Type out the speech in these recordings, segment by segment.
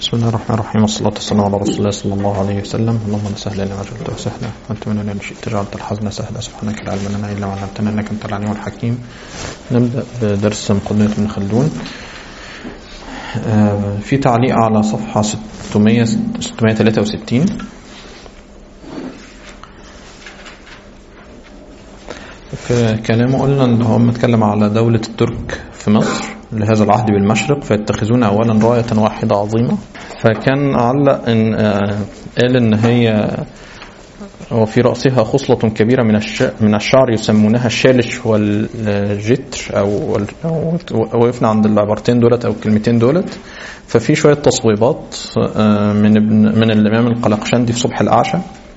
بسم الله الرحمن الرحيم والصلاة والسلام على رسول الله صلى الله عليه وسلم اللهم لا سهل إلا ما جعلته سهلا وأنت من إن شئت جعلت الحزن سهلا سبحانك لا علم لنا إلا ما علمتنا إنك أنت العليم الحكيم نبدأ بدرس مقدمة ابن خلدون آه، في تعليق على صفحة 600 663 في كلامه قلنا ان هو متكلم على دولة الترك في مصر لهذا العهد بالمشرق فيتخذون اولا راية واحدة عظيمة فكان علق ان آه، قال ان هي وفي رأسها خصلة كبيرة من الش... من الشعر يسمونها الشالش والجتر أو أو وقفنا عند العبارتين دولت أو الكلمتين دولت ففي شوية تصويبات آه، من ابن من الإمام القلقشندي في صبح الأعشى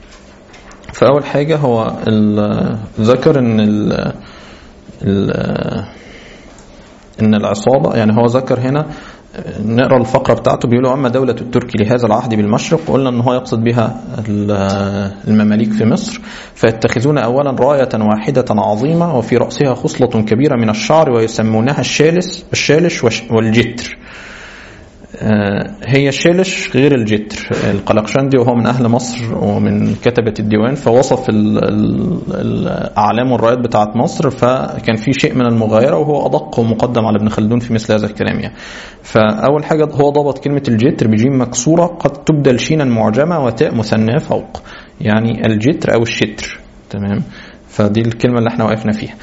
فأول حاجة هو ال- ذكر إن ال ال- إن العصابة يعني هو ذكر هنا نقرا الفقرة بتاعته بيقولوا أما دولة الترك لهذا العهد بالمشرق قلنا أن هو يقصد بها ال- المماليك في مصر فيتخذون أولا راية واحدة عظيمة وفي رأسها خصلة كبيرة من الشعر ويسمونها الشالس الشالش وش- والجتر آه، هي الشالش غير الجتر القلقشندي وهو من أهل مصر ومن كتبة الديوان فوصف ال- ال- الأعلام والرايات بتاعت مصر فكان في شيء من المغايرة وهو أدق ومقدم على ابن خلدون في مثل هذا الكلام يعني فأول حاجة هو ضبط كلمة الجتر بجيم مكسورة قد تبدل شينا معجمة وتاء مثناة فوق يعني الجتر أو الشتر تمام فدي الكلمة اللي احنا وقفنا فيها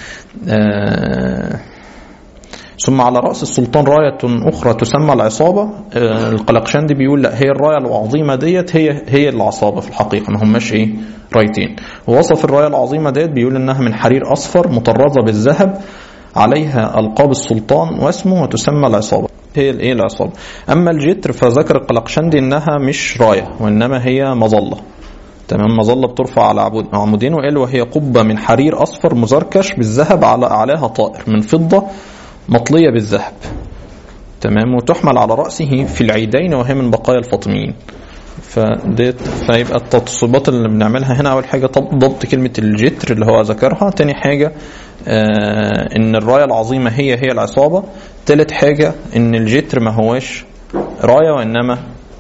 آه ثم على رأس السلطان راية أخرى تسمى العصابة آه، القلقشندي بيقول لا هي الراية العظيمة ديت هي هي العصابة في الحقيقة ما هماش إيه رايتين ووصف الراية العظيمة ديت بيقول إنها من حرير أصفر مطرزة بالذهب عليها ألقاب السلطان واسمه وتسمى العصابة هي الايه العصابة أما الجتر فذكر القلقشندي إنها مش راية وإنما هي مظلة تمام مظلة بترفع على عبود- عمودين وقال وهي قبة من حرير أصفر مزركش بالذهب على أعلاها طائر من فضة مطلية بالذهب تمام وتحمل على رأسه في العيدين وهي من بقايا الفاطميين فديت فيبقى التصويبات اللي بنعملها هنا أول حاجة طب- ضبط كلمة الجتر اللي هو ذكرها تاني حاجة آه إن الراية العظيمة هي هي العصابة تالت حاجة إن الجتر ما هواش راية وإنما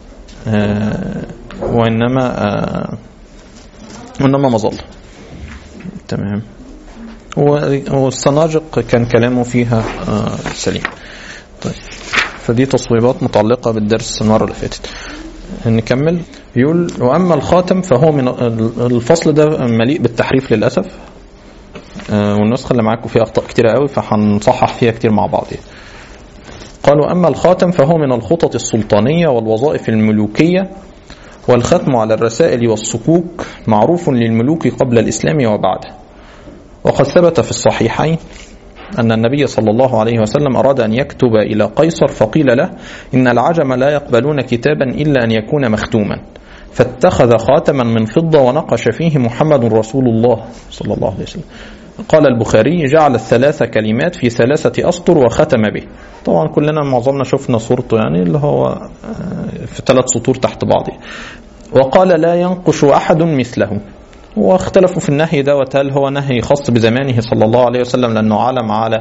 آه وإنما آه وإنما مظلة تمام و- والسناجق كان كلامه فيها آه، سليم طيب فدي تصويبات متعلقة بالدرس المرة اللي فاتت نكمل يقول وأما الخاتم فهو من الفصل ده مليء بالتحريف للأسف آه، والنسخة اللي معاكم فيها أخطاء كتيرة قوي فهنصحح فيها كتير مع بعض يعني. قالوا أما الخاتم فهو من الخطط السلطانية والوظائف الملوكية والختم على الرسائل والصكوك معروف للملوك قبل الإسلام وبعده وقد ثبت في الصحيحين أن النبي صلى الله عليه وسلم أراد أن يكتب إلى قيصر فقيل له إن العجم لا يقبلون كتابا إلا أن يكون مختوما فاتخذ خاتما من فضة ونقش فيه محمد رسول الله صلى الله عليه وسلم قال البخاري جعل الثلاث كلمات في ثلاثة أسطر وختم به طبعا كلنا معظمنا شفنا صورته يعني اللي هو آه، في ثلاث سطور تحت بعض وقال لا ينقش أحد مثله واختلفوا في النهي دوت هل هو نهي خاص بزمانه صلى الله عليه وسلم لأنه علم على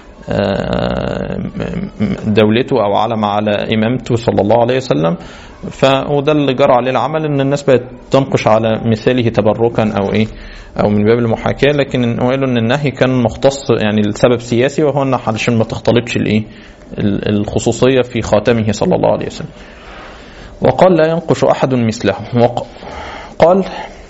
آه، دولته أو علم على إمامته صلى الله عليه وسلم ف وده اللي جرى عليه العمل ان الناس بقت تنقش على مثاله تبركا او ايه او من باب المحاكاه لكن قالوا ان النهي كان مختص يعني لسبب سياسي وهو ان علشان ما تختلطش الايه ال- الخصوصيه في خاتمه صلى الله عليه وسلم وقال لا ينقش احد مثله وق- قال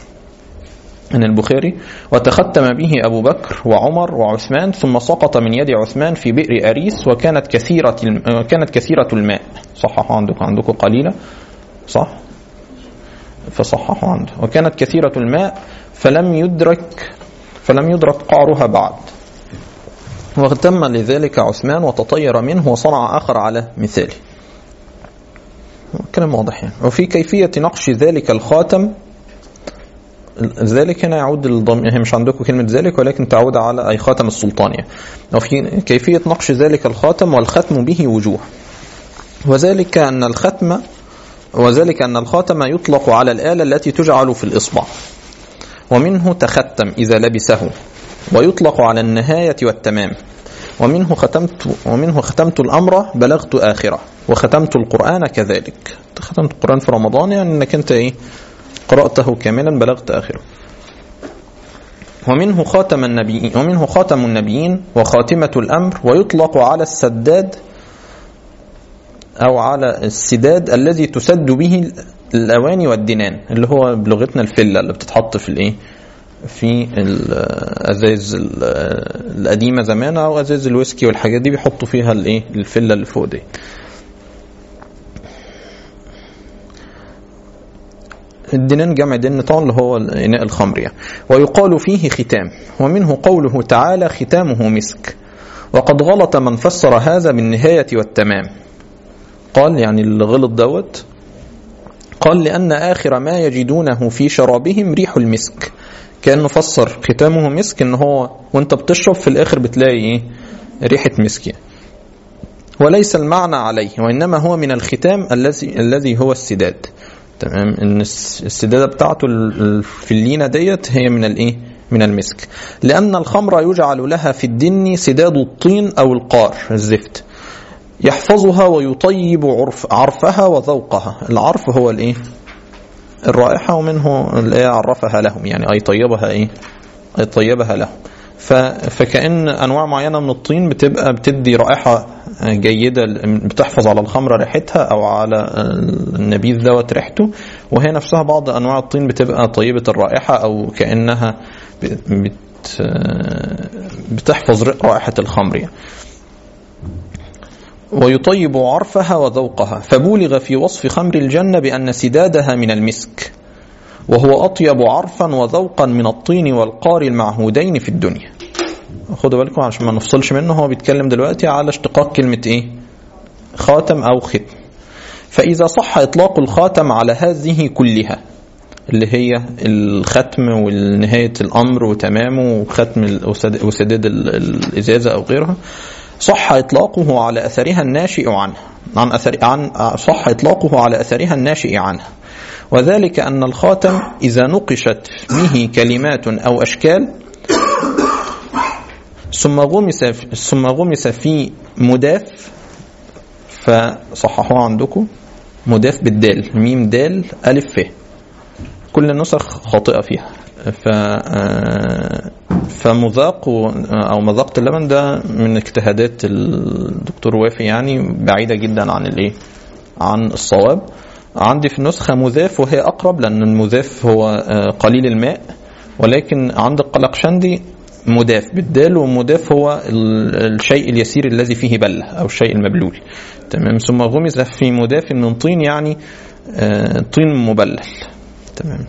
من البخاري وتختم به أبو بكر وعمر وعثمان ثم سقط من يد عثمان في بئر أريس وكانت كثيرة الم... كانت كثيرة الماء صححوا عندكم عندكم قليلة صح فصححوا عنده وكانت كثيرة الماء فلم يدرك فلم يدرك قعرها بعد واغتم لذلك عثمان وتطير منه وصنع آخر على مثاله كلام واضح يعني وفي كيفية نقش ذلك الخاتم ذلك هنا يعود الضم... هي مش عندكم كلمة ذلك ولكن تعود على أي خاتم السلطان يعني. وفي كيفية نقش ذلك الخاتم والختم به وجوه وذلك أن الختم وذلك أن الخاتم يطلق على الآلة التي تجعل في الإصبع ومنه تختم إذا لبسه ويطلق على النهاية والتمام ومنه ختمت ومنه ختمت الأمر بلغت آخره وختمت القرآن كذلك ختمت القرآن في رمضان يعني أنك أنت إيه قرأته كاملا بلغت آخره ومنه خاتم النبيين ومنه خاتم النبيين وخاتمة الأمر ويطلق على السداد أو على السداد الذي تسد به الأواني والدنان اللي هو بلغتنا الفلة اللي بتتحط في الإيه في الازايز القديمه زمان او ازايز الويسكي والحاجات دي بيحطوا فيها الايه الفله اللي فوق دي الدنان جمع دن طبعا اللي هو اناء الخمر يعني ويقال فيه ختام ومنه قوله تعالى ختامه مسك وقد غلط من فسر هذا بالنهايه والتمام قال يعني اللي غلط دوت قال لأن آخر ما يجدونه في شرابهم ريح المسك كأنه فسر ختامه مسك ان هو وانت بتشرب في الاخر بتلاقي ايه ريحة مسك يعني. وليس المعنى عليه وانما هو من الختام الذي الذي هو السداد تمام ان السداده بتاعته في اللينه ديت هي من الايه من المسك لان الخمر يجعل لها في الدن سداد الطين او القار الزفت يحفظها ويطيب عرف عرفها وذوقها العرف هو الايه الرائحة ومنه اللي عرفها لهم يعني أي طيبها إيه أي طيبها لهم فكأن أنواع معينة من الطين بتبقى بتدي رائحة جيدة بتحفظ على الخمرة ريحتها أو على النبيذ دوت ريحته وهي نفسها بعض أنواع الطين بتبقى طيبة الرائحة أو كأنها بت بتحفظ رائحة الخمر يعني. ويطيب عرفها وذوقها فبولغ في وصف خمر الجنة بأن سدادها من المسك وهو أطيب عرفا وذوقا من الطين والقار المعهودين في الدنيا خدوا بالكم عشان ما نفصلش منه هو بيتكلم دلوقتي على اشتقاق كلمة ايه خاتم أو ختم فإذا صح إطلاق الخاتم على هذه كلها اللي هي الختم ونهاية الأمر وتمامه وختم وسداد الإزازة أو غيرها صح إطلاقه على أثرها الناشئ عنه عن أثر عن صح إطلاقه على أثرها الناشئ عنها وذلك أن الخاتم إذا نقشت به كلمات أو أشكال ثم غمس ثم غمس في مداف فصححوها عندكم مداف بالدال ميم دال ألف ف كل النسخ خاطئة فيها ف فمذاق او مذاقة اللبن ده من اجتهادات الدكتور وافي يعني بعيده جدا عن الايه عن الصواب عندي في النسخة مذاف وهي أقرب لأن المذاف هو قليل الماء ولكن عند القلقشندي مداف بالدال ومداف هو الشيء اليسير الذي فيه بلة أو الشيء المبلول تمام ثم غمز في مداف من طين يعني طين مبلل تمام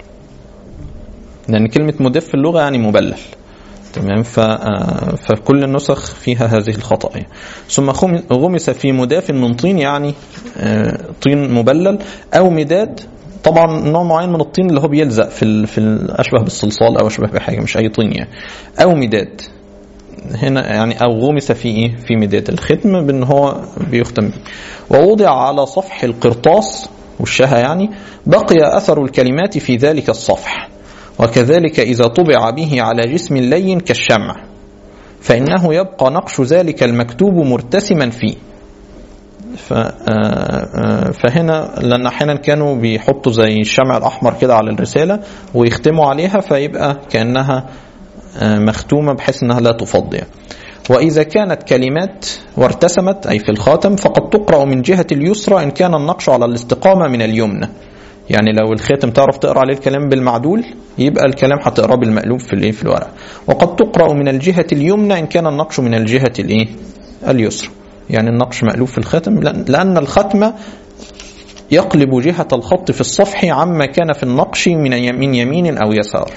لأن كلمة مدف في اللغة يعني مبلل تمام فكل النسخ فيها هذه الخطأ ثم غمس في مداف من طين يعني طين مبلل أو مداد طبعا نوع معين من الطين اللي هو بيلزق في في اشبه بالصلصال او اشبه بحاجه مش اي طين يعني او مداد هنا يعني او غمس في ايه في مداد الختم بان هو بيختم بيه ووضع على صفح القرطاس والشها يعني بقي اثر الكلمات في ذلك الصفح وكذلك إذا طبع به على جسم لين كالشمع فإنه يبقى نقش ذلك المكتوب مرتسما فيه فهنا لأن أحيانا كانوا بيحطوا زي الشمع الأحمر كده على الرسالة ويختموا عليها فيبقى كأنها مختومة بحيث أنها لا تفض يعني. وإذا كانت كلمات وارتسمت أي في الخاتم فقد تقرأ من جهة اليسرى إن كان النقش على الاستقامة من اليمنى يعني لو الخاتم تعرف تقرا عليه الكلام بالمعدول يبقى الكلام هتقراه بالمقلوب في الايه في الورق وقد تقرا من الجهه اليمنى ان كان النقش من الجهه الايه اليسرى يعني النقش مقلوب في الختم لان الختم يقلب جهة الخط في الصفح عما كان في النقش من من يمين أو يسار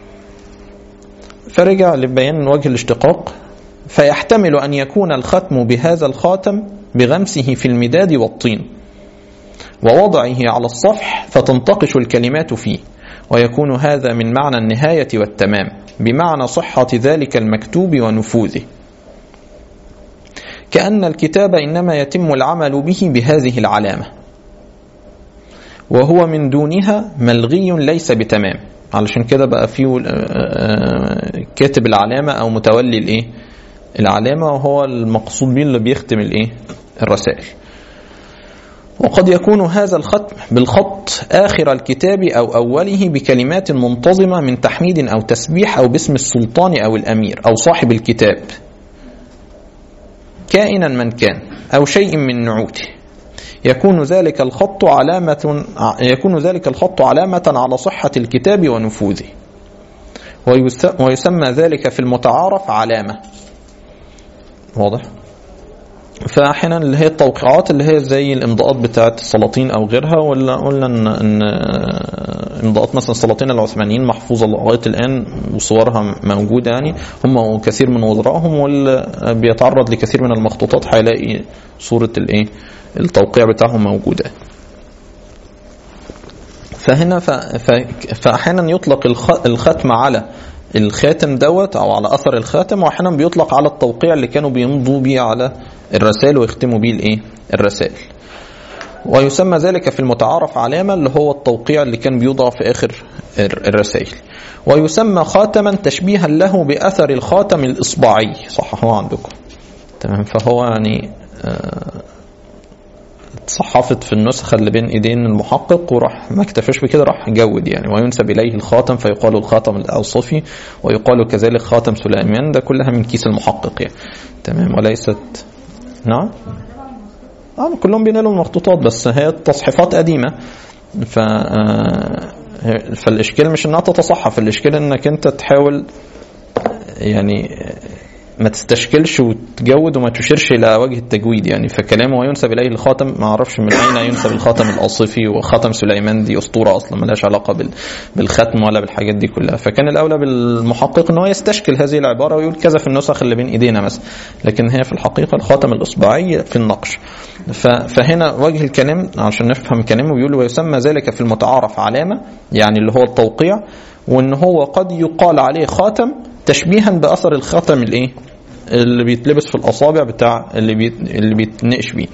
فرجع لبيان وجه الاشتقاق فيحتمل أن يكون الختم بهذا الخاتم بغمسه في المداد والطين ووضعه على الصفح فتنتقش الكلمات فيه ويكون هذا من معنى النهاية والتمام بمعنى صحة ذلك المكتوب ونفوذه كأن الكتاب إنما يتم العمل به بهذه العلامة وهو من دونها ملغي ليس بتمام علشان كده بقى فيه كاتب العلامة أو متولي الإيه العلامة وهو المقصود به اللي بيختم الإيه الرسائل وقد يكون هذا الختم بالخط آخر الكتاب أو أوله بكلمات منتظمة من تحميد أو تسبيح أو باسم السلطان أو الأمير أو صاحب الكتاب كائنا من كان أو شيء من نعوته يكون ذلك الخط علامة يكون ذلك الخط علامة على صحة الكتاب ونفوذه ويس- ويسمى ذلك في المتعارف علامة واضح؟ فاحيانا اللي هي التوقيعات اللي هي زي الامضاءات بتاعت السلاطين او غيرها ولا قلنا ان ان امضاءات مثلا السلاطين العثمانيين محفوظه لغايه الان وصورها موجوده يعني هم وكثير من وزرائهم واللي بيتعرض لكثير من المخطوطات هيلاقي صوره الايه التوقيع بتاعهم موجوده فهنا ف... ف... فاحيانا يطلق الخ... الختم على الخاتم دوت او على اثر الخاتم واحيانا بيطلق على التوقيع اللي كانوا بيمضوا بيه على الرسائل ويختموا بيه الايه الرسائل ويسمى ذلك في المتعارف علامة اللي هو التوقيع اللي كان بيوضع في آخر الر- الرسائل ويسمى خاتما تشبيها له بأثر الخاتم الإصبعي صح هو عندكم تمام فهو يعني آه، اتصحفت في النسخة اللي بين ايدين المحقق وراح ما اكتفاش بكده راح جود يعني وينسب اليه الخاتم فيقال الخاتم الاوصفي ويقال كذلك خاتم سليمان ده كلها من كيس المحقق يعني تمام وليست نعم اه كلهم بينالوا المخطوطات بس هي التصحيفات قديمة ف آه، فالاشكال مش انها تتصحف الاشكال انك انت تحاول يعني ما تستشكلش وتجود وما تشيرش الى وجه التجويد يعني فكلامه وينسب اليه الخاتم ما اعرفش من اين ينسب الخاتم الاصفي وخاتم سليمان دي اسطوره اصلا ملهاش علاقه بال- بالختم ولا بالحاجات دي كلها فكان الاولى بالمحقق ان هو يستشكل هذه العباره ويقول كذا في النسخ اللي بين ايدينا مثلا لكن هي في الحقيقه الخاتم الاصبعي في النقش ف- فهنا وجه الكلام عشان نفهم كلامه بيقول ويسمى ذلك في المتعارف علامه يعني اللي هو التوقيع وان هو قد يقال عليه خاتم تشبيها باثر الخاتم الايه اللي بيتلبس في الاصابع بتاع اللي بيت اللي بيتنقش بيه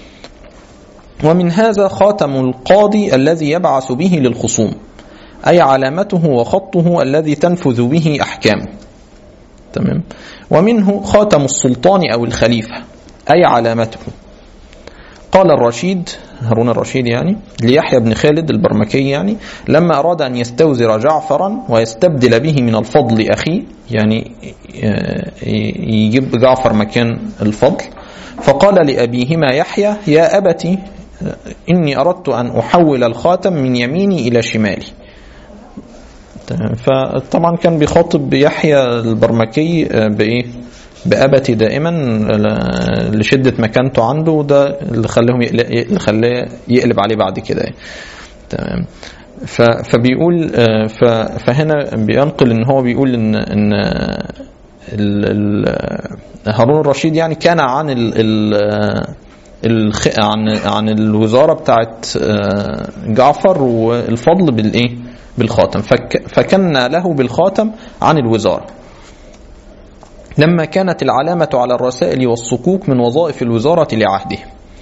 ومن هذا خاتم القاضي الذي يبعث به للخصوم اي علامته وخطه الذي تنفذ به احكامه تمام ومنه خاتم السلطان او الخليفه اي علامته قال الرشيد هارون الرشيد يعني ليحيى بن خالد البرمكي يعني لما أراد أن يستوزر جعفرا ويستبدل به من الفضل أخيه يعني يجيب جعفر مكان الفضل فقال لأبيهما يحيى يا أبتي إني أردت أن أحول الخاتم من يميني إلى شمالي فطبعا كان بيخاطب يحيى البرمكي بإيه بأبتي دائما لشدة مكانته عنده وده اللي خلاهم اللي خلاه يقلب عليه بعد كده تمام فبيقول فهنا بينقل ان هو بيقول ان ان هارون الرشيد يعني كان عن ال ال عن عن الوزاره بتاعت جعفر والفضل بالايه بالخاتم فكن له بالخاتم عن الوزاره لما كانت العلامة على الرسائل والصكوك من وظائف الوزارة لعهده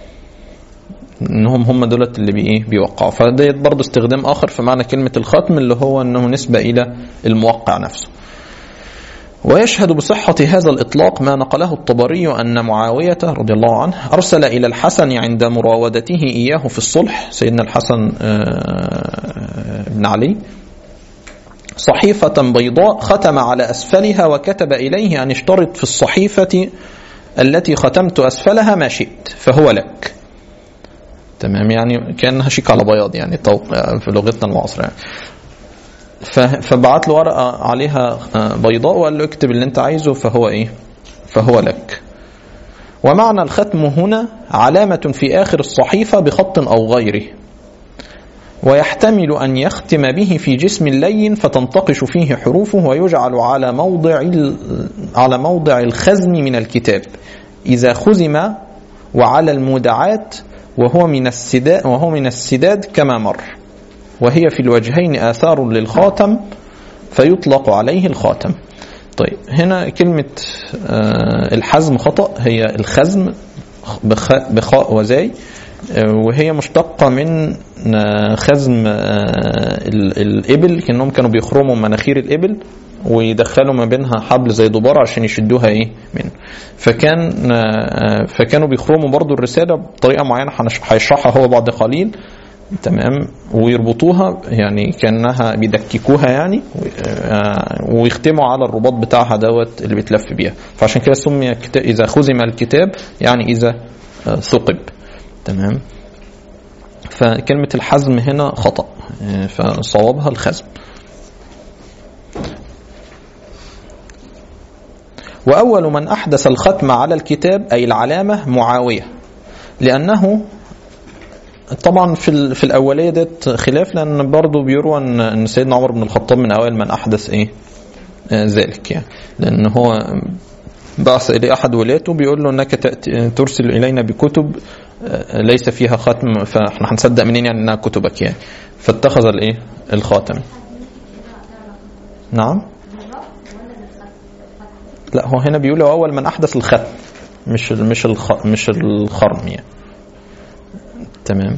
انهم هم دولت اللي بي ايه بيوقعوا فديت برضه استخدام اخر في معنى كلمة الختم اللي هو انه نسبة الى الموقع نفسه ويشهد بصحة هذا الإطلاق ما نقله الطبري أن معاوية رضي الله عنه أرسل إلى الحسن عند مراودته إياه في الصلح سيدنا الحسن بن علي صحيفة بيضاء ختم على أسفلها وكتب إليه أن اشترط في الصحيفة التي ختمت أسفلها ما شئت فهو لك تمام يعني كأنها شيك على بياض يعني في لغتنا المعاصرة يعني. فبعت له ورقة عليها بيضاء وقال له اكتب اللي انت عايزه فهو ايه فهو لك ومعنى الختم هنا علامة في آخر الصحيفة بخط أو غيره ويحتمل أن يختم به في جسم لين فتنتقش فيه حروفه ويجعل على موضع على موضع الخزم من الكتاب إذا خزم وعلى المودعات وهو من السداد وهو من السداد كما مر وهي في الوجهين آثار للخاتم فيطلق عليه الخاتم طيب هنا كلمة الحزم خطأ هي الخزم بخاء وزاي وهي مشتقة من خزم الإبل كأنهم كانوا بيخرموا مناخير الإبل ويدخلوا ما بينها حبل زي دبارة عشان يشدوها ايه منه فكان آه، فكانوا بيخرموا برضو الرسالة بطريقة معينة هنش- هيشرحها هو بعد قليل تمام ويربطوها يعني كانها بيدككوها يعني آه، ويختموا على الرباط بتاعها دوت اللي بيتلف بيها فعشان كده سمي كتاب اذا خزم الكتاب يعني اذا آه، ثقب تمام فكلمة الحزم هنا خطأ آه، فصوابها الخزم وأول من أحدث الختم على الكتاب أي العلامة معاوية لأنه طبعا في ال- في الاوليه ديت خلاف لان برضه بيروى ان ان سيدنا عمر بن الخطاب من اوائل من احدث ايه آه، ذلك يعني لان هو بعث اليه احد ولاته بيقول له انك تأتي ترسل الينا بكتب آه، ليس فيها ختم فاحنا هنصدق منين يعني انها كتبك يعني فاتخذ الايه الخاتم نعم لا هو هنا بيقول هو اول من احدث الختم مش ال- مش الخ مش الخرم يعني تمام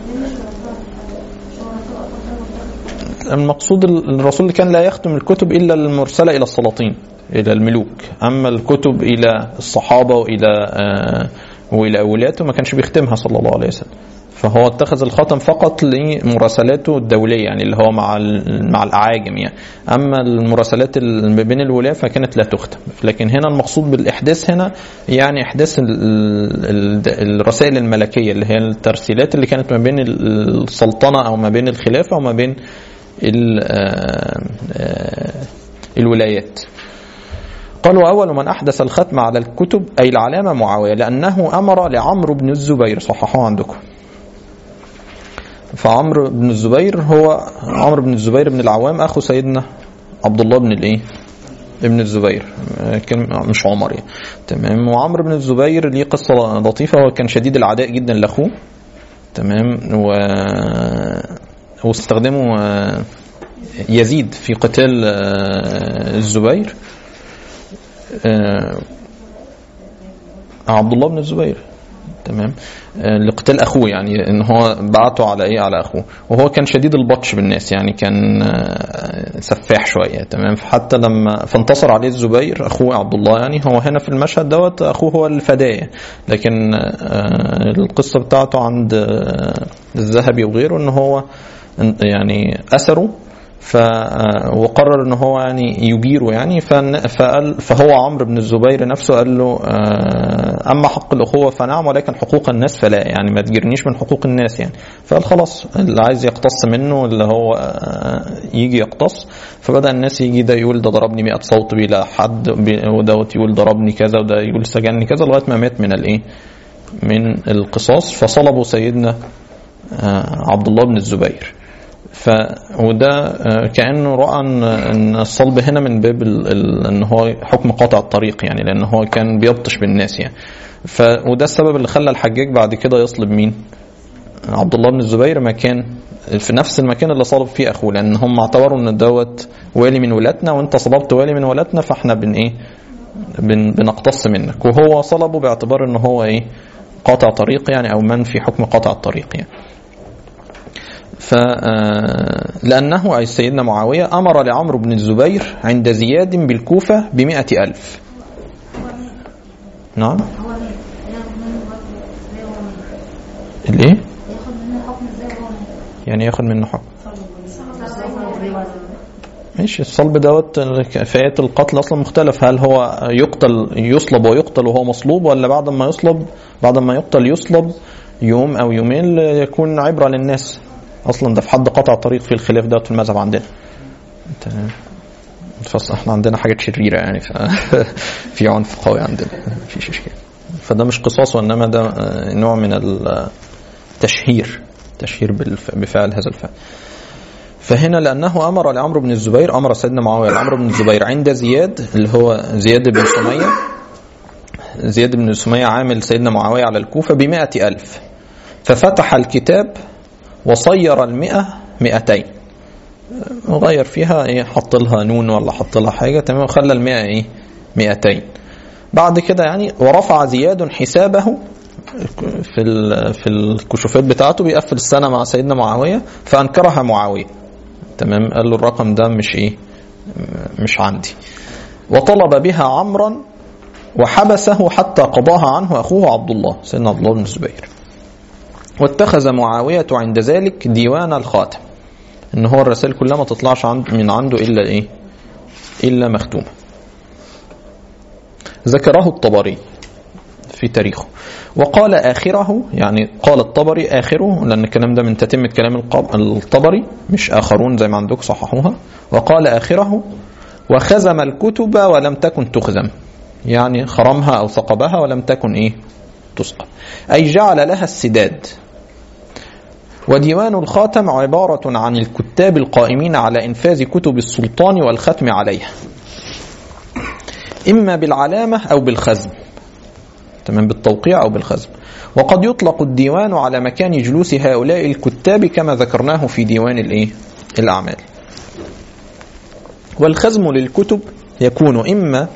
المقصود ال- الرسول اللي كان لا يختم الكتب الا المرسله الى السلاطين الى الملوك اما الكتب الى الصحابه والى آه والى ولاته ما كانش بيختمها صلى الله عليه وسلم فهو اتخذ الخاتم فقط لمراسلاته الدوليه يعني اللي هو مع ال- مع الاعاجم يعني اما المراسلات اللي ما بين الولاة فكانت لا تختم لكن هنا المقصود بالاحداث هنا يعني احداث ال- ال- الرسائل الملكيه اللي هي الترسيلات اللي كانت ما بين ال- السلطنه او ما بين الخلافه وما بين ال- آه، آه، الولايات قال وأول من أحدث الختم على الكتب أي العلامة معاوية لأنه أمر لعمرو بن الزبير صححوه عندكم فعمرو بن الزبير هو عمرو بن الزبير بن العوام أخو سيدنا عبد الله بن الإيه ابن الزبير آه، كان مش عمر يعني تمام وعمرو بن الزبير ليه قصة لطيفة هو كان شديد العداء جدا لأخوه تمام و واستخدموا آه، يزيد في قتال آه، الزبير آه، عبد الله بن الزبير تمام آه، لقتال اخوه يعني ان هو بعته على ايه على اخوه وهو كان شديد البطش بالناس يعني كان آه، سفاح شويه تمام فحتى لما فانتصر عليه الزبير اخوه عبد الله يعني هو هنا في المشهد دوت اخوه هو الفدايه لكن آه، القصه بتاعته عند آه، الذهبي وغيره ان هو يعني اثره ف وقرر ان هو يعني يجيره يعني فن- فقال فهو عمرو بن الزبير نفسه قال له آه، اما حق الاخوه فنعم ولكن حقوق الناس فلا يعني ما تجرنيش من حقوق الناس يعني فقال خلاص اللي عايز يقتص منه اللي هو آه، يجي يقتص فبدا الناس يجي ده يقول ده ضربني 100 صوت بلا حد ب- ودوت يقول ضربني كذا وده يقول سجنني كذا لغايه ما مات من الايه من القصاص فصلبوا سيدنا آه، عبد الله بن الزبير ف وده آه، كانه راى ان ان الصلب هنا من باب ال... ال... ان هو حكم قاطع الطريق يعني لان هو كان بيبطش بالناس يعني ف وده السبب اللي خلى الحجاج بعد كده يصلب مين؟ عبد الله بن الزبير مكان في نفس المكان اللي صلب فيه اخوه لان هم اعتبروا ان دوت والي من ولاتنا وانت صلبت والي من ولاتنا فاحنا بن ايه؟ بن... بنقتص منك وهو صلبه باعتبار ان هو ايه؟ قاطع طريق يعني او من في حكم قاطع الطريق يعني. ف آه، لأنه أي سيدنا معاوية أمر لعمرو بن الزبير عند زياد بالكوفة بمئة ألف نعم هو مين؟ ياخد منه برضه ازاي هو مين؟ الإيه؟ ياخد منه حكم ازاي هو مين؟ يعني ياخد منه حكم صلب ماشي الصلب دوت في آيات القتل أصلا مختلف هل هو يقتل يصلب ويقتل وهو مصلوب ولا بعد ما يصلب بعد ما يقتل يصلب يوم أو يومين ليكون عبرة للناس أصلا ده في حد قطع طريق في الخلاف دوت في المذهب عندنا تمام فصل احنا عندنا حاجات شريرة يعني ف... في عنف قوي عندنا مفيش اشكال فده مش قصاص وانما ده آه، نوع من التشهير تشهير بالف... بفعل هذا الفعل فهنا لأنه أمر لعمرو بن الزبير أمر سيدنا معاوية لعمرو بن الزبير عند زياد اللي هو زياد بن سمية زياد بن سمية عامل سيدنا معاوية على الكوفة بمائة ألف ففتح الكتاب وصير المئة مئتين غير فيها ايه حط لها نون ولا حط لها حاجة تمام وخلى المئة ايه مئتين بعد كده يعني ورفع زياد حسابه في ال- في الكشوفات بتاعته بيقفل السنة مع سيدنا معاوية فأنكرها معاوية تمام قال له الرقم ده مش ايه مش عندي وطلب بها عمرا وحبسه حتى قضاها عنه أخوه عبد الله سيدنا عبد الله بن الزبير واتخذ معاوية عند ذلك ديوان الخاتم ان هو الرسائل كلها ما تطلعش عند من عنده الا ايه الا مختومه ذكره الطبري في تاريخه وقال آخره يعني قال الطبري آخره لأن الكلام ده من تتمة كلام القب- الطبري مش آخرون زي ما عندك صححوها وقال آخره وخزم الكتب ولم تكن تخزم يعني خرمها أو ثقبها ولم تكن إيه تسقى أي جعل لها السداد وديوان الخاتم عبارة عن الكتاب القائمين على إنفاذ كتب السلطان والختم عليها إما بالعلامة أو بالخزم تمام بالتوقيع أو بالخزم وقد يطلق الديوان على مكان جلوس هؤلاء الكتاب كما ذكرناه في ديوان الإيه؟ الأعمال والخزم للكتب يكون إما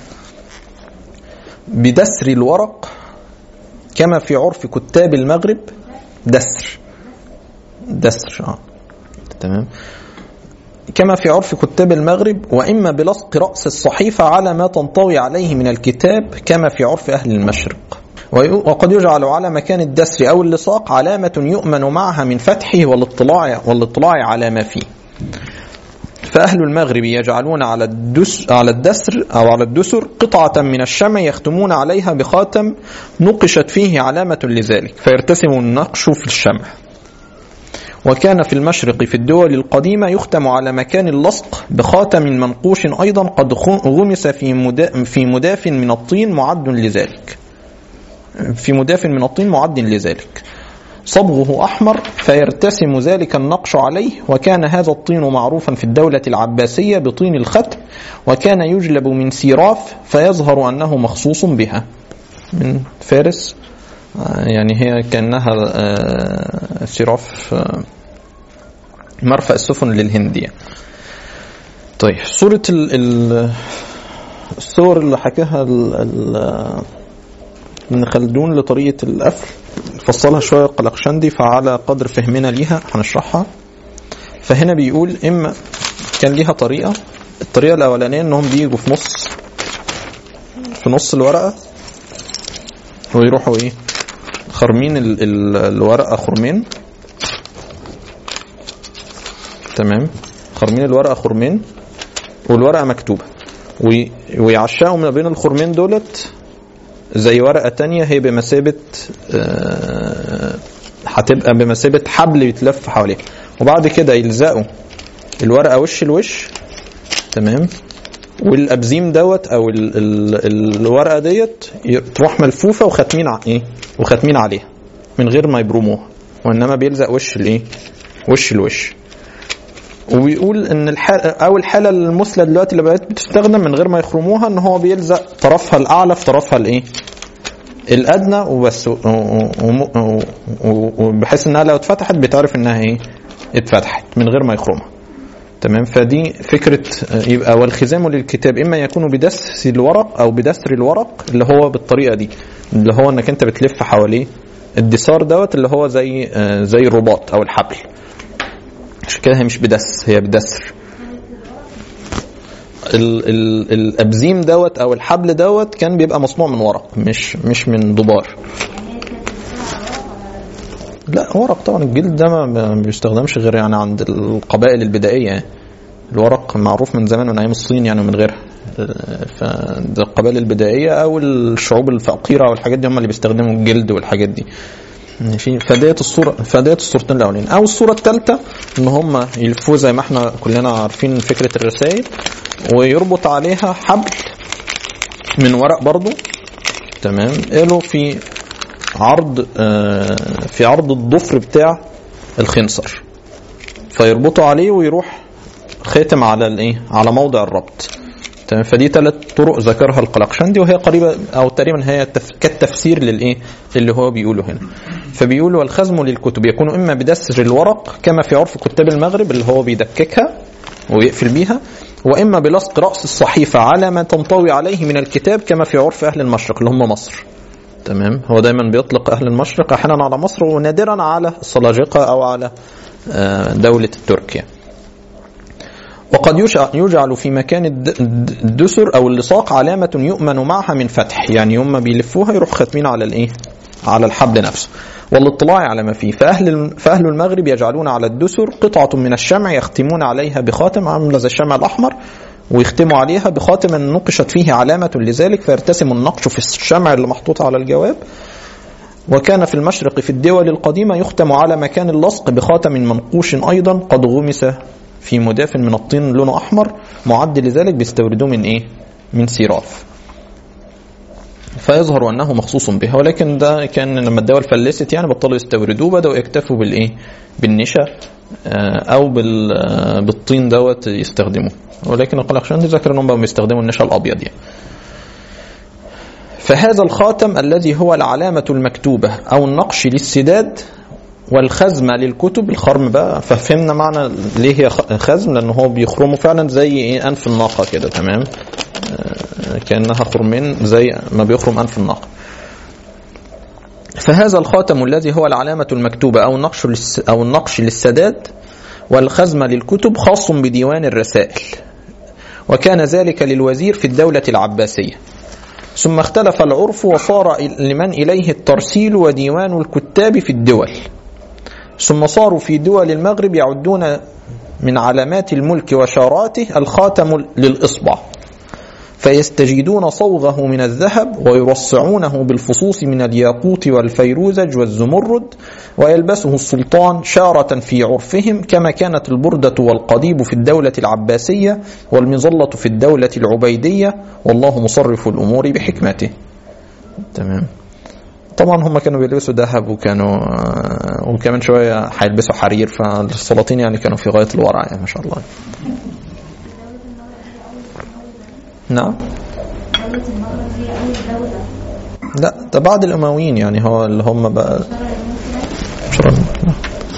بدسر الورق كما في عرف كتاب المغرب دسر دسر آه. تمام كما في عرف كتاب المغرب وإما بلصق رأس الصحيفة على ما تنطوي عليه من الكتاب كما في عرف أهل المشرق وي- وقد يجعل على مكان الدسر أو اللصاق علامة يؤمن معها من فتحه والاطلاع, والاطلاع على ما فيه فأهل المغرب يجعلون على الدس على الدسر أو على الدسر قطعة من الشمع يختمون عليها بخاتم نقشت فيه علامة لذلك فيرتسم النقش في الشمع وكان في المشرق في الدول القديمة يختم على مكان اللصق بخاتم منقوش أيضا قد خ- غمس في مدا- في مداف من الطين معد لذلك في مداف من الطين معد لذلك صبغه أحمر فيرتسم ذلك النقش عليه وكان هذا الطين معروفا في الدولة العباسية بطين الختم وكان يجلب من سيراف فيظهر أنه مخصوص بها من فارس آه، يعني هي كأنها آه، سيراف آه، مرفأ السفن للهندية طيب صورة ال ال الصور اللي حكاها ال ال ابن خلدون لطريقة القفل فصلها شوية القلقشندي فعلى قدر فهمنا ليها هنشرحها فهنا بيقول إما كان ليها طريقة الطريقة الأولانية إنهم بيجوا في نص في نص الورقة ويروحوا إيه خرمين ال ال الورقة خرمين تمام خرمين الورقة خرمين والورقة مكتوبة وي- ويعشقوا ما بين الخرمين دولت زي ورقة تانية هي بمثابة آه، هتبقى بمثابة حبل يتلف حواليها وبعد كده يلزقوا الورقة وش الوش تمام والابزيم دوت او ال ال الورقه ديت ي- تروح ملفوفه وختمين ع- ايه وختمين عليها من غير ما يبرموها وانما بيلزق وش الايه وش الوش وبيقول ان الحالة اول حاله المثلى دلوقتي اللي بقت بتستخدم من غير ما يخرموها ان هو بيلزق طرفها الاعلى في طرفها الايه الادنى وبس و- و- و- و- و- وبحيث انها لو اتفتحت بتعرف انها ايه اتفتحت من غير ما يخرمها تمام فدي فكرة آه، يبقى والخزام للكتاب إما يكون بدس الورق أو بدسر الورق اللي هو بالطريقة دي اللي هو إنك أنت بتلف حواليه الدسار دوت اللي هو زي آه، زي الرباط أو الحبل عشان كده هي مش بدس هي بدسر ال ال الابزيم دوت او الحبل دوت كان بيبقى مصنوع من ورق مش مش من دبار لا ورق طبعا الجلد ده ما- ما بيستخدمش غير يعني عند القبائل البدائيه يعني. الورق معروف من زمان من ايام الصين يعني ومن غيرها فده القبائل البدائيه او الشعوب الفقيره والحاجات دي هم اللي بيستخدموا الجلد والحاجات دي ماشي فديت الصوره فديت الصورتين الاولين او الصوره الثالثه ان هم يلفوه زي ما احنا كلنا عارفين فكره الرسائل ويربط عليها حبل من ورق برضو تمام قالوا في عرض آه، في عرض الضفر بتاع الخنصر فيربطوا عليه ويروح خاتم على الايه على موضع الربط تمام فدي ثلاث طرق ذكرها القلقشندي وهي قريبه او تقريبا هي تف- كالتفسير للايه اللي هو بيقوله هنا فبيقول والخزم للكتب يكون اما بدسر الورق كما في عرف كتاب المغرب اللي هو بيدككها ويقفل بيها واما بلصق راس الصحيفه على ما تنطوي عليه من الكتاب كما في عرف اهل المشرق اللي هم مصر تمام هو دايما بيطلق اهل المشرق احيانا على مصر ونادرا على السلاجقه او على آه، دوله التركيا وقد يشع- يجعل في مكان الد- الد- الدسر او اللصاق علامه يؤمن معها من فتح يعني هم بيلفوها يروح ختمين على الايه على الحبل نفسه والاطلاع على ما فيه فاهل الم- فاهل المغرب يجعلون على الدسر قطعه من الشمع يختمون عليها بخاتم عامله زي الشمع الاحمر ويختموا عليها بخاتم نقشت فيه علامه لذلك فيرتسم النقش في الشمع اللي محطوط على الجواب وكان في المشرق في الدول القديمة يختم على مكان اللصق بخاتم منقوش أيضا قد غمس في مداف من الطين لونه أحمر معد لذلك بيستوردوه من إيه؟ من سيراف فيظهر أنه مخصوص بها ولكن ده كان لما الدول فلست يعني بطلوا يستوردوه بدأوا يكتفوا بالإيه؟ بالنشا آه، أو بال- آه، بالطين دوت يستخدموه ولكن القلقشندي ذكر أنهم بقوا بيستخدموا النشا الأبيض يعني فهذا الخاتم الذي هو العلامة المكتوبة أو النقش للسداد والخزمة للكتب الخرم بقى ففهمنا معنى ليه هي خ- خزم لأنه هو بيخرمه فعلا زي إيه أنف الناقة كده تمام آه، كأنها خرمين زي ما بيخرم أنف الناقة فهذا الخاتم الذي هو العلامة المكتوبة أو النقش للس أو النقش للسداد والخزمة للكتب خاص بديوان الرسائل وكان ذلك للوزير في الدولة العباسية ثم اختلف العرف وصار لمن إليه الترسيل وديوان الكتاب في الدول ثم صاروا في دول المغرب يعدون من علامات الملك وشاراته الخاتم للإصبع فيستجيدون صوغه من الذهب ويرصعونه بالفصوص من الياقوت والفيروزج والزمرد ويلبسه السلطان شارة في عرفهم كما كانت البردة والقضيب في الدولة العباسية والمظلة في الدولة العبيدية والله مصرف الأمور بحكمته تمام طبعا هم كانوا بيلبسوا ذهب وكانوا آه، وكمان شوية هيلبسوا حرير فالسلاطين يعني كانوا في غاية الورع يعني ما شاء الله نعم دولة المغرب هي أول دولة لا ده بعد الأمويين يعني هو اللي هم بقى شرع المسلم شرع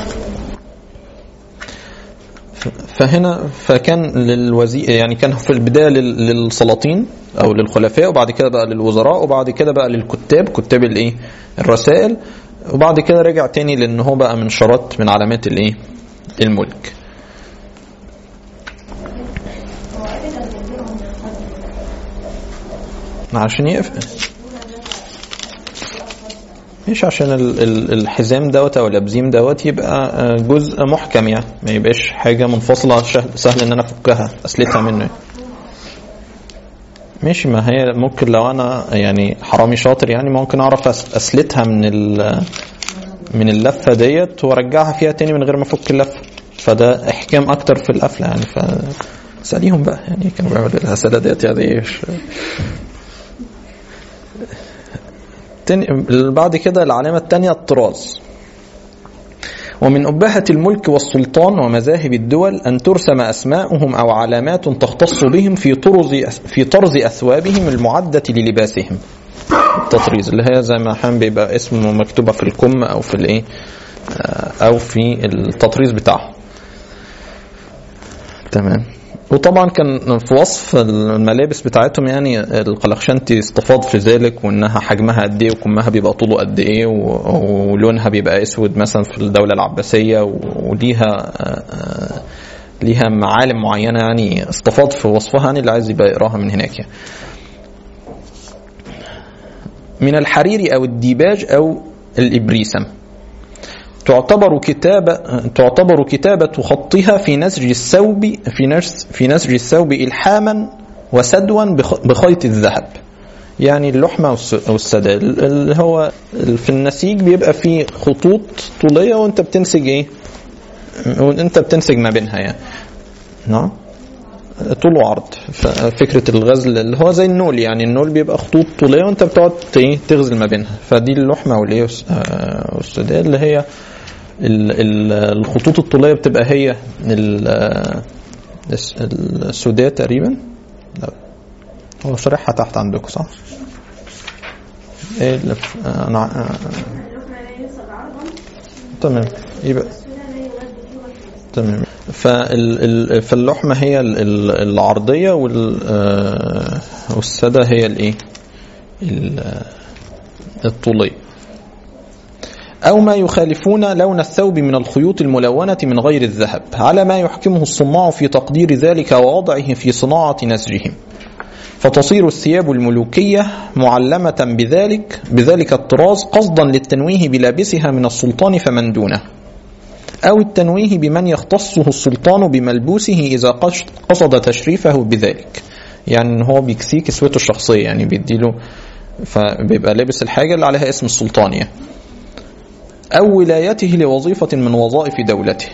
فهنا فكان للوزير يعني كان في البدايه لل- للسلاطين او للخلفاء وبعد كده بقى للوزراء وبعد كده بقى للكتاب كتاب الايه الرسائل وبعد كده رجع تاني لان هو بقى من شرط من علامات الايه الملك عشان يقفل مش عشان ال- ال- الحزام دوت او الابزيم دوت يبقى آه، جزء محكم يعني ما يبقاش حاجه منفصله شه- سهل ان انا افكها اسلتها منه يعني. ماشي ما هي ممكن لو انا يعني حرامي شاطر يعني ممكن اعرف أس- اسلتها من ال من اللفه ديت وارجعها فيها تاني من غير ما افك اللفه فده احكام اكتر في القفله يعني ف ساليهم بقى يعني كانوا بيعملوا الهسله ديت يعني مش تاني بعد كده العلامة الثانية الطراز ومن أبهة الملك والسلطان ومذاهب الدول أن ترسم أسماؤهم أو علامات تختص بهم في طرز في طرز أثوابهم المعدة للباسهم التطريز اللي هي زي ما أحيانا بيبقى اسمه مكتوبة في الكم أو في الإيه آه، أو في التطريز بتاعهم تمام وطبعا كان في وصف الملابس بتاعتهم يعني القلقشنتي استفاض في ذلك وانها حجمها قد ايه وكمها بيبقى طوله قد ايه و- ولونها بيبقى اسود مثلا في الدوله العباسيه و- وليها آه، آه، ليها معالم معينه يعني استفاض في وصفها يعني اللي عايز يبقى يقراها من هناك يعني. من الحرير او الديباج او الابريسم تعتبر كتابة تعتبر كتابة خطها في نسج الثوب في نسج في نسج الثوب إلحاما وسدوا بخ- بخيط الذهب. يعني اللحمة والس- والسدال اللي هو في النسيج بيبقى فيه خطوط طولية وأنت بتنسج إيه؟ وأنت بتنسج ما بينها يعني. نعم. طول وعرض فكرة الغزل اللي هو زي النول يعني النول بيبقى خطوط طولية وانت بتقعد ايه تغزل ما بينها فدي اللحمة والايه والس- آه، والسداد اللي هي ال- ال- الخطوط الطولية بتبقى هي ال- آه، الس- السوداء تقريبا لا هو شارحها تحت عندكم صح؟ ايه اللي في- آه، انا آه، تمام يبقى تمام فال- ال- فاللحمة هي ال- ال- العرضية وال- آه، والسدى هي الايه ال- آه، الطولية أو ما يخالفون لون الثوب من الخيوط الملونة من غير الذهب على ما يحكمه الصناع في تقدير ذلك ووضعه في صناعة نسجهم فتصير الثياب الملوكية معلمة بذلك بذلك الطراز قصدا للتنويه بلابسها من السلطان فمن دونه أو التنويه بمن يختصه السلطان بملبوسه إذا قش- قصد تشريفه بذلك يعني إن هو بيكسيه كسوته الشخصية يعني بيديله فبيبقى لابس الحاجة اللي عليها اسم السلطان يعني أو ولايته لوظيفة من وظائف دولته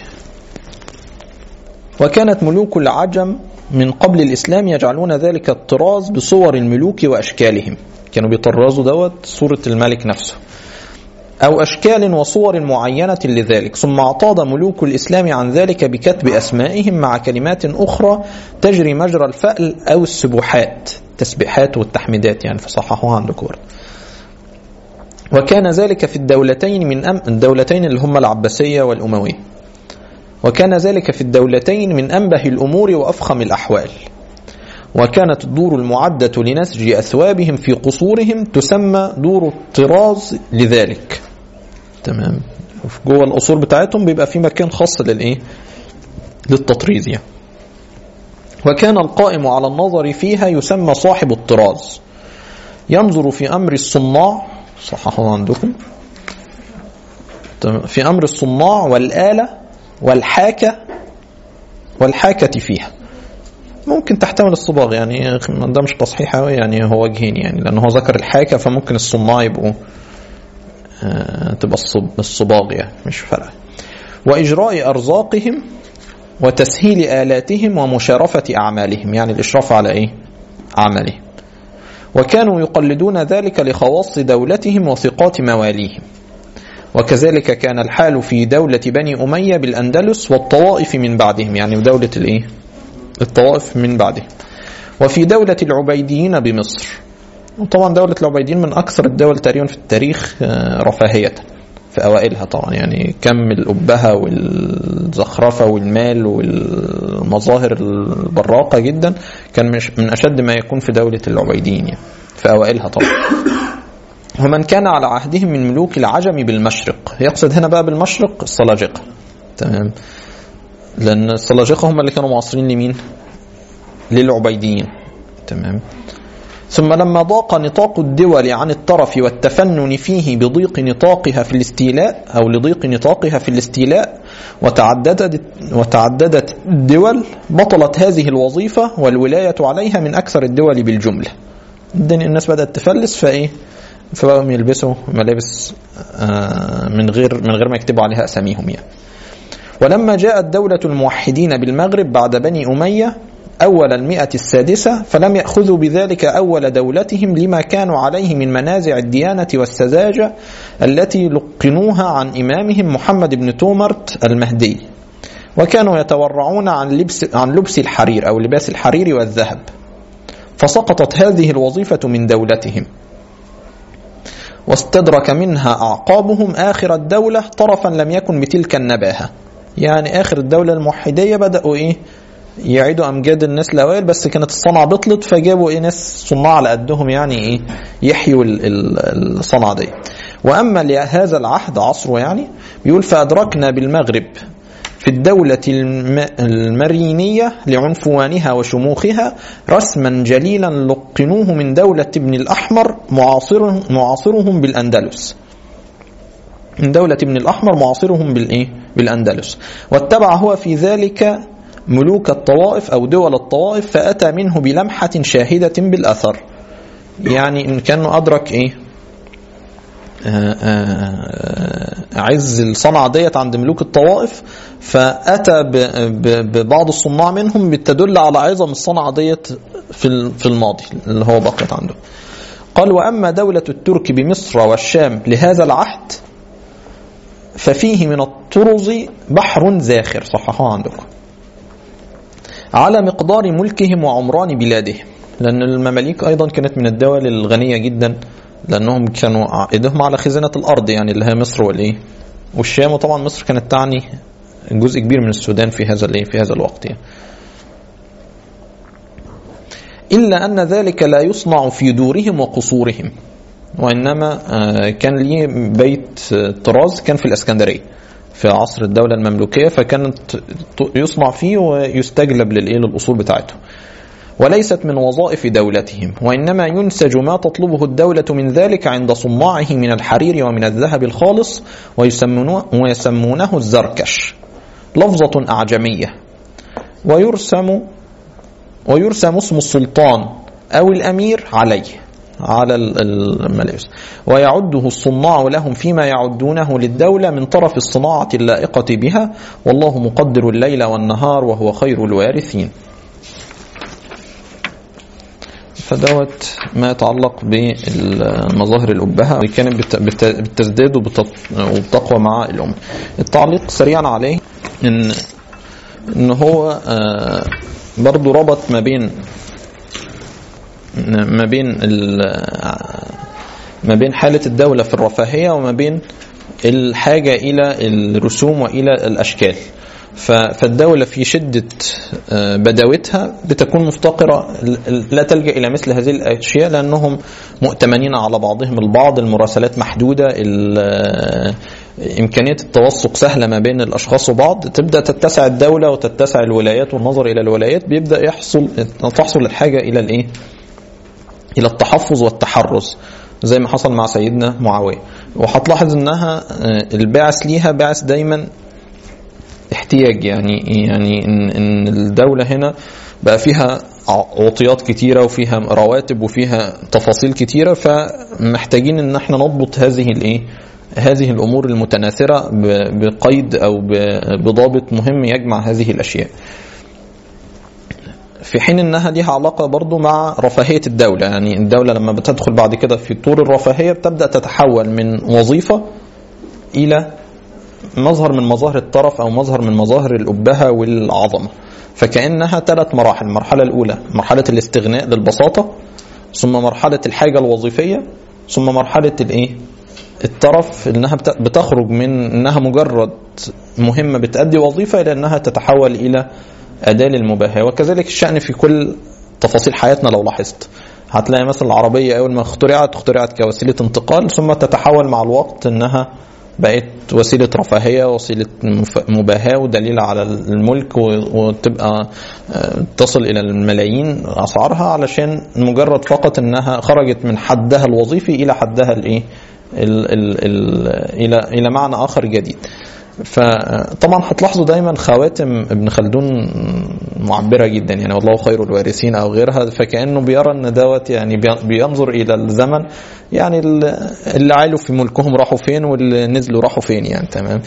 وكانت ملوك العجم من قبل الإسلام يجعلون ذلك الطراز بصور الملوك وأشكالهم كانوا بيطرزوا دوت صورة الملك نفسه أو أشكال وصور معينة لذلك ثم اعتاض ملوك الإسلام عن ذلك بكتب أسمائهم مع كلمات أخرى تجري مجرى الفأل أو السبحات تسبيحات والتحميدات يعني فصححوها عندكم برضه. وكان ذلك في الدولتين من أم الدولتين اللي هم العباسية والأموية وكان ذلك في الدولتين من أنبه الأمور وأفخم الأحوال وكانت الدور المعدة لنسج أثوابهم في قصورهم تسمى دور الطراز لذلك تمام وفي جوه القصور بتاعتهم بيبقى في مكان خاص للإيه للتطريز يعني وكان القائم على النظر فيها يسمى صاحب الطراز ينظر في أمر الصناع صححوا عندكم تمام. في أمر الصناع والآلة والحاكة والحاكة فيها ممكن تحتمل الصباغ يعني ده مش تصحيح قوي يعني هو وجهين يعني لأنه هو ذكر الحاكة فممكن الصناع يبقوا آه، تبقى الصب- الصباغ يعني مش فارقة وإجراء أرزاقهم وتسهيل آلاتهم ومشارفة أعمالهم يعني الإشراف على إيه؟ عملهم وكانوا يقلدون ذلك لخواص دولتهم وثقات مواليهم وكذلك كان الحال في دولة بني أمية بالأندلس والطوائف من بعدهم يعني دولة الإيه؟ الطوائف من بعدهم وفي دولة العبيديين بمصر وطبعا دولة العبيديين من أكثر الدول تقريبا في التاريخ آه، رفاهية في أوائلها طبعا يعني كم الأبهة والزخرفة والمال والمظاهر البراقة جدا كان مش من أشد ما يكون في دولة العبيديين يعني في أوائلها طبعا ومن كان على عهدهم من ملوك العجم بالمشرق يقصد هنا بقى بالمشرق السلاجقة تمام لأن السلاجقة هم اللي كانوا معاصرين لمين للعبيديين تمام ثم لما ضاق نطاق الدول عن الطرف والتفنن فيه بضيق نطاقها في الاستيلاء أو لضيق نطاقها في الاستيلاء وتعددت, وتعددت الدول بطلت هذه الوظيفة والولاية عليها من أكثر الدول بالجملة الدنيا الناس بدأت تفلس فإيه فبقوا يلبسوا ملابس آه، من غير من غير ما يكتبوا عليها أساميهم يعني ولما جاءت دولة الموحدين بالمغرب بعد بني أمية أول المئة السادسة فلم يأخذوا بذلك أول دولتهم لما كانوا عليه من منازع الديانة والسذاجة التي لقنوها عن إمامهم محمد بن تومرت المهدي وكانوا يتورعون عن لبس, عن لبس الحرير أو لباس الحرير والذهب فسقطت هذه الوظيفة من دولتهم واستدرك منها أعقابهم آخر الدولة طرفا لم يكن بتلك النباهة يعني آخر الدولة الموحدية بدأوا إيه يعيدوا أمجاد الناس الأوائل بس كانت الصنعة بطلت فجابوا إيه ناس صناع على قدهم يعني إيه يحيوا ال- ال- الصنعة دي وأما لهذا العهد عصره يعني بيقول فأدركنا بالمغرب في الدولة الم- المرينية لعنفوانها وشموخها رسما جليلا لقنوه من دولة ابن الأحمر معاصرهم, معاصرهم بالأندلس من دولة ابن الأحمر معاصرهم بالإيه؟ بالأندلس واتبع هو في ذلك ملوك الطوائف أو دول الطوائف فأتى منه بلمحة شاهدة بالأثر يعني إن كانوا أدرك إيه آه، آه، عز الصنعة ديت عند ملوك الطوائف فأتى ب- ب- ببعض الصناع منهم بتدل على عظم الصنعة ديت في ال- في الماضي اللي هو بقيت عنده قال وأما دولة الترك بمصر والشام لهذا العهد ففيه من الطرز بحر زاخر صححوها عندكم على مقدار ملكهم وعمران بلادهم لأن المماليك أيضا كانت من الدول الغنية جدا لأنهم كانوا إيدهم على خزانة الأرض يعني اللي هي مصر والإيه والشام وطبعا مصر كانت تعني جزء كبير من السودان في هذا الإيه في هذا الوقت يعني. إلا أن ذلك لا يصنع في دورهم وقصورهم وإنما آه، كان ليه بيت آه، طراز كان في الإسكندرية في عصر الدولة المملوكية فكانت ت- يصنع فيه ويستجلب للإيه للأصول بتاعته وليست من وظائف دولتهم وإنما ينسج ما تطلبه الدولة من ذلك عند صناعه من الحرير ومن الذهب الخالص ويسمونه, ويسمونه الزركش لفظة أعجمية ويرسم ويرسم اسم السلطان أو الأمير عليه على ال- ال- الملابس ويعده الصناع لهم فيما يعدونه للدولة من طرف الصناعة اللائقة بها والله مقدر الليل والنهار وهو خير الوارثين فدوت ما يتعلق بالمظاهر الأبهة اللي كانت بت- بت- بتزداد وبت- وبتقوى مع الأمة التعليق سريعا عليه إن إن هو آه، برضو ربط ما بين ما بين ال- ما بين حالة الدولة في الرفاهية وما بين الحاجة إلى الرسوم وإلى الأشكال ف- فالدولة في شدة آه، بداوتها بتكون مفتقرة ل- لا تلجأ إلى مثل هذه الأشياء لأنهم مؤتمنين على بعضهم البعض المراسلات محدودة ال- آه، إمكانية التوثق سهلة ما بين الأشخاص وبعض تبدأ تتسع الدولة وتتسع الولايات والنظر إلى الولايات بيبدأ يحصل تحصل الحاجة إلى الإيه؟ الى التحفظ والتحرز زي ما حصل مع سيدنا معاويه وهتلاحظ انها آه، الباعث ليها باعث دايما احتياج يعني يعني ان ان الدوله هنا بقى فيها ع- عطيات كتيره وفيها رواتب وفيها تفاصيل كتيره فمحتاجين ان احنا نضبط هذه الايه هذه الامور المتناثره ب- بقيد او ب- بضابط مهم يجمع هذه الاشياء في حين انها ليها علاقه برضو مع رفاهيه الدوله يعني الدوله لما بتدخل بعد كده في طور الرفاهيه بتبدا تتحول من وظيفه الى مظهر من مظاهر الطرف او مظهر من مظاهر الابهه والعظمه فكانها ثلاث مراحل المرحله الاولى مرحله الاستغناء للبساطه ثم مرحله الحاجه الوظيفيه ثم مرحله الايه الطرف انها بت- بتخرج من انها مجرد مهمه بتأدي وظيفه الى انها تتحول الى اداه للمباهاه وكذلك الشأن في كل تفاصيل حياتنا لو لاحظت هتلاقي مثلا العربيه اول ما اخترعت اخترعت كوسيله انتقال ثم تتحول مع الوقت انها بقت وسيله رفاهيه وسيله مف- مباهاه ودليل على الملك و- وتبقى آه، تصل الى الملايين اسعارها علشان مجرد فقط انها خرجت من حدها الوظيفي الى حدها الايه ال ال ال الى الى معنى اخر جديد فطبعا هتلاحظوا دايما خواتم ابن خلدون معبره جدا يعني والله خير الوارثين او غيرها فكانه بيرى ان دوت يعني بي- بينظر الى الزمن يعني ال- اللي عالوا في ملكهم راحوا فين واللي نزلوا راحوا فين يعني تمام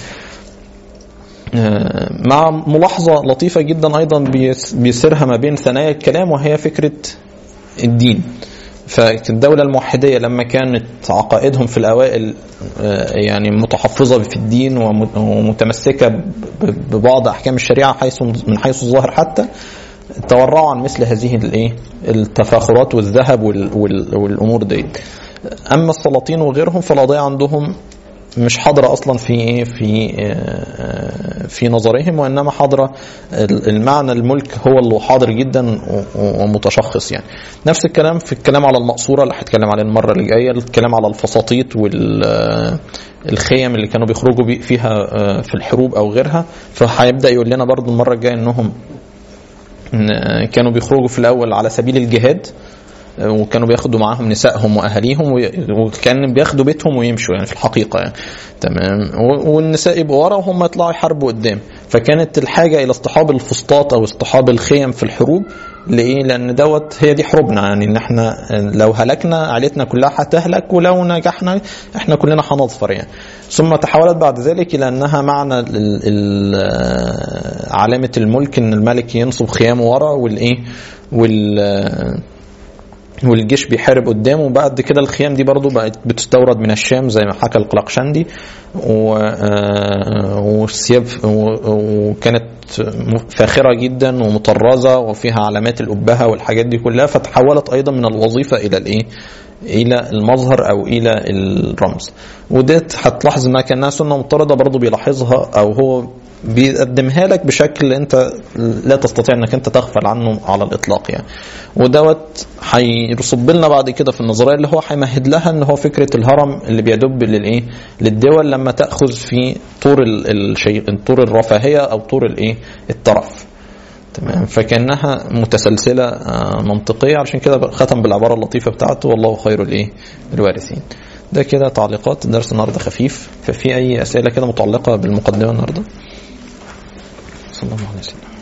آه، مع ملاحظه لطيفه جدا ايضا بيس- بيسيرها ما بين ثنايا الكلام وهي فكره الدين فالدولة الموحدية لما كانت عقائدهم في الأوائل آه، يعني متحفظة في الدين وم- ومتمسكة ب- ببعض أحكام الشريعة حيث من حيث الظاهر حتى تورعوا عن مثل هذه الايه التفاخرات والذهب وال- وال- والامور دي اما السلاطين وغيرهم فالقضيه عندهم مش حاضره اصلا في ايه في آه، في نظرهم وانما حاضره المعنى الملك هو اللي حاضر جدا و- ومتشخص يعني نفس الكلام في الكلام على المقصوره اللي هتكلم عليه المره اللي جايه الكلام على الفساطيط والخيم اللي كانوا بيخرجوا بي- فيها آه، في الحروب او غيرها فهيبدا يقول لنا برضو المره الجايه انهم إن كانوا بيخرجوا في الاول على سبيل الجهاد وكانوا بياخدوا معاهم نسائهم واهاليهم وي- وكان بياخدوا بيتهم ويمشوا يعني في الحقيقه يعني تمام و- والنساء يبقوا ورا وهم يطلعوا يحاربوا قدام فكانت الحاجه الى اصطحاب الفسطاط او اصطحاب الخيم في الحروب لايه؟ لان دوت هي دي حروبنا يعني ان احنا لو هلكنا عائلتنا كلها هتهلك ولو نجحنا احنا كلنا هنظفر يعني ثم تحولت بعد ذلك الى انها معنى ال- ال- علامه الملك ان الملك ينصب خيامه ورا والايه وال والجيش بيحارب قدامه وبعد كده الخيام دي برضو بقت بتستورد من الشام زي ما حكى القلقشندي و- آه، والثياب و- وكانت فاخرة جدا ومطرزة وفيها علامات الأبهة والحاجات دي كلها فتحولت أيضا من الوظيفة إلى الإيه؟ إلى المظهر أو إلى الرمز وديت هتلاحظ إنها كأنها سنة مضطردة برضو بيلاحظها أو هو بيقدمها لك بشكل انت لا تستطيع انك انت تغفل عنه على الاطلاق يعني ودوت هيصب لنا بعد كده في النظريه اللي هو هيمهد لها ان هو فكره الهرم اللي بيدب للايه للدول لما تاخذ في طور ال- الشيء طور الرفاهيه او طور الايه الترف تمام فكانها متسلسله آه، منطقيه علشان كده ختم بالعباره اللطيفه بتاعته والله خير الايه الوارثين ده كده تعليقات درس النهارده خفيف ففي اي اسئله كده متعلقه بالمقدمه النهارده صلى الله عليه وسلم